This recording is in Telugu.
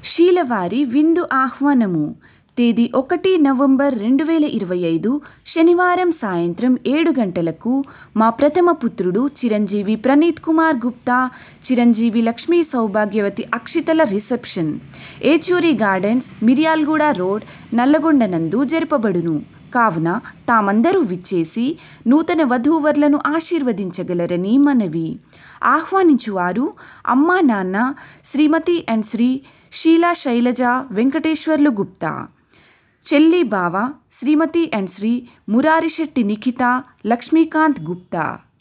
శీలవారి విందు ఆహ్వానము తేదీ ఒకటి నవంబర్ రెండు వేల ఇరవై ఐదు శనివారం సాయంత్రం ఏడు గంటలకు మా ప్రథమ పుత్రుడు చిరంజీవి ప్రణీత్ కుమార్ గుప్తా చిరంజీవి లక్ష్మీ సౌభాగ్యవతి అక్షితల reception Yechuri gardens Miryalaguda road Nalgonda నందు జరపబడును కావున తామందరూ విచ్చేసి నూతన వధూవరులను ఆశీర్వదించగలరని మనవి ఆహ్వానించువారు అమ్మా నాన్న శ్రీమతి అండ్ శ్రీ షీలా శైలజ వెంకటేశ్వర్లు గుప్తా చెల్లి బావ శ్రీమతి అండ్ శ్రీ మురారిశెట్టి నిఖిత లక్ష్మీకాంత్ గుప్తా